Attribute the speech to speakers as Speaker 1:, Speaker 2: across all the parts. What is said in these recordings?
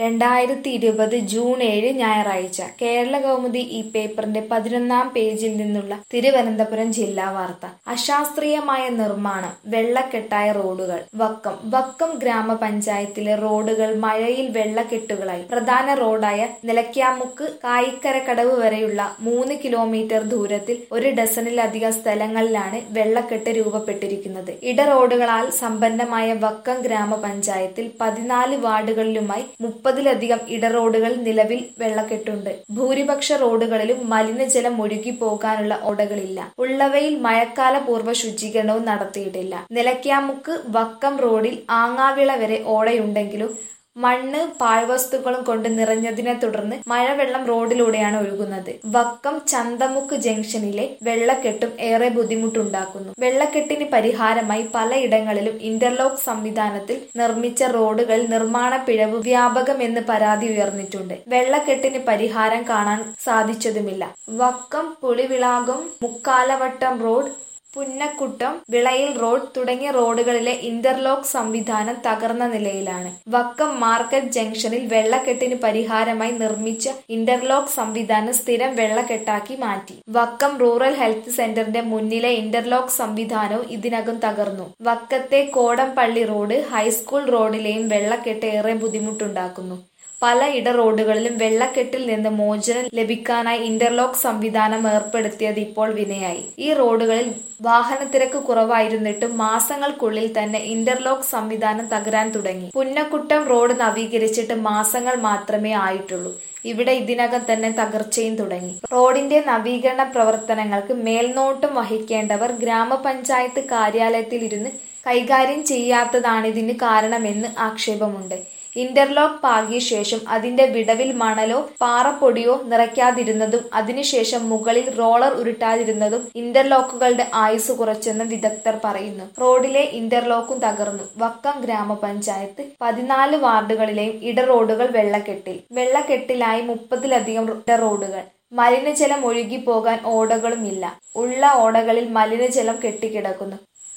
Speaker 1: രണ്ടായിരത്തി ഇരുപത് ജൂൺ ഏഴ് ഞായറാഴ്ച കേരള കൗമുദി ഈ പേപ്പറിന്റെ പതിനൊന്നാം പേജിൽ നിന്നുള്ള തിരുവനന്തപുരം ജില്ലാ വാർത്ത അശാസ്ത്രീയമായ നിർമ്മാണം വെള്ളക്കെട്ടായ റോഡുകൾ വക്കം വക്കം ഗ്രാമപഞ്ചായത്തിലെ റോഡുകൾ മഴയിൽ വെള്ളക്കെട്ടുകളായി പ്രധാന റോഡായ നിലയ്ക്കാമുക്ക് കായിക്കരക്കടവ് വരെയുള്ള മൂന്ന് കിലോമീറ്റർ ദൂരത്തിൽ ഒരു ഡസനിലധികം സ്ഥലങ്ങളിലാണ് വെള്ളക്കെട്ട് രൂപപ്പെട്ടിരിക്കുന്നത് ഇടറോഡുകളാൽ സമ്പന്നമായ വക്കം ഗ്രാമപഞ്ചായത്തിൽ പതിനാല് വാർഡുകളിലുമായി മുപ്പതിലധികം ഇടറോഡുകൾ നിലവിൽ വെള്ളക്കെട്ടുണ്ട് ഭൂരിപക്ഷ റോഡുകളിലും മലിനജലം ഒഴുകി പോകാനുള്ള ഓടകളില്ല ഉള്ളവയിൽ മഴക്കാല പൂർവ്വ ശുചീകരണവും നടത്തിയിട്ടില്ല നിലയ്ക്കാമുക്ക് വക്കം റോഡിൽ ആങ്ങാവിള വരെ ഓടയുണ്ടെങ്കിലും മണ്ണ് പാഴ്വസ്തുക്കളും കൊണ്ട് നിറഞ്ഞതിനെ തുടർന്ന് മഴവെള്ളം റോഡിലൂടെയാണ് ഒഴുകുന്നത് വക്കം ചന്തമുക്ക് ജംഗ്ഷനിലെ വെള്ളക്കെട്ടും ഏറെ ബുദ്ധിമുട്ടുണ്ടാക്കുന്നു വെള്ളക്കെട്ടിന് പരിഹാരമായി പലയിടങ്ങളിലും ഇന്റർലോക്ക് സംവിധാനത്തിൽ നിർമ്മിച്ച റോഡുകളിൽ നിർമ്മാണ പിഴവ് വ്യാപകമെന്ന് പരാതി ഉയർന്നിട്ടുണ്ട് വെള്ളക്കെട്ടിന് പരിഹാരം കാണാൻ സാധിച്ചതുമില്ല വക്കം പുളിവിളാകം മുക്കാലവട്ടം റോഡ് പുന്നക്കുട്ടം വിളയിൽ റോഡ് തുടങ്ങിയ റോഡുകളിലെ ഇന്റർലോക്ക് സംവിധാനം തകർന്ന നിലയിലാണ് വക്കം മാർക്കറ്റ് ജംഗ്ഷനിൽ വെള്ളക്കെട്ടിന് പരിഹാരമായി നിർമ്മിച്ച ഇന്റർലോക്ക് സംവിധാനം സ്ഥിരം വെള്ളക്കെട്ടാക്കി മാറ്റി വക്കം റൂറൽ ഹെൽത്ത് സെന്ററിന്റെ മുന്നിലെ ഇന്റർലോക്ക് സംവിധാനവും ഇതിനകം തകർന്നു വക്കത്തെ കോടംപള്ളി റോഡ് ഹൈസ്കൂൾ റോഡിലെയും വെള്ളക്കെട്ട് ഏറെ ബുദ്ധിമുട്ടുണ്ടാക്കുന്നു പല ഇട റോഡുകളിലും വെള്ളക്കെട്ടിൽ നിന്ന് മോചനം ലഭിക്കാനായി ഇന്റർലോക്ക് സംവിധാനം ഏർപ്പെടുത്തിയത് ഇപ്പോൾ വിനയായി ഈ റോഡുകളിൽ വാഹനത്തിരക്ക് കുറവായിരുന്നിട്ടും മാസങ്ങൾക്കുള്ളിൽ തന്നെ ഇന്റർലോക്ക് സംവിധാനം തകരാൻ തുടങ്ങി പുന്നക്കുട്ടം റോഡ് നവീകരിച്ചിട്ട് മാസങ്ങൾ മാത്രമേ ആയിട്ടുള്ളൂ ഇവിടെ ഇതിനകം തന്നെ തകർച്ചയും തുടങ്ങി റോഡിന്റെ നവീകരണ പ്രവർത്തനങ്ങൾക്ക് മേൽനോട്ടം വഹിക്കേണ്ടവർ ഗ്രാമപഞ്ചായത്ത് കാര്യാലയത്തിൽ ഇരുന്ന് കൈകാര്യം ചെയ്യാത്തതാണിതിന് കാരണമെന്ന് ആക്ഷേപമുണ്ട് ഇന്റർലോക്ക് പാകിയ ശേഷം അതിന്റെ വിടവിൽ മണലോ പാറപ്പൊടിയോ നിറയ്ക്കാതിരുന്നതും അതിനുശേഷം മുകളിൽ റോളർ ഉരുട്ടാതിരുന്നതും ഇന്റർലോക്കുകളുടെ ആയുസ് കുറച്ചെന്ന് വിദഗ്ധർ പറയുന്നു റോഡിലെ ഇന്റർലോക്കും തകർന്നു വക്കം ഗ്രാമപഞ്ചായത്ത് പതിനാല് വാർഡുകളിലെയും ഇടറോഡുകൾ വെള്ളക്കെട്ടിൽ വെള്ളക്കെട്ടിലായി മുപ്പതിലധികം ഇടറോഡുകൾ മലിനജലം ഒഴുകി പോകാൻ ഓടകളുമില്ല ഉള്ള ഓടകളിൽ മലിനജലം കെട്ടിക്കിടക്കുന്നു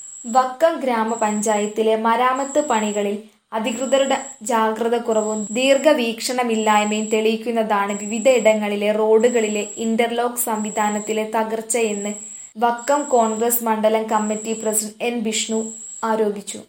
Speaker 1: വക്കം ഗ്രാമപഞ്ചായത്തിലെ മരാമത്ത് പണികളിൽ അധികൃതരുടെ ജാഗ്രത കുറവും ദീർഘവീക്ഷണമില്ലായ്മയും തെളിയിക്കുന്നതാണ് വിവിധയിടങ്ങളിലെ റോഡുകളിലെ ഇന്റർലോക്ക് സംവിധാനത്തിലെ തകർച്ചയെന്ന് വക്കം കോൺഗ്രസ് മണ്ഡലം കമ്മിറ്റി പ്രസിഡന്റ് എൻ വിഷ്ണു ആരോപിച്ചു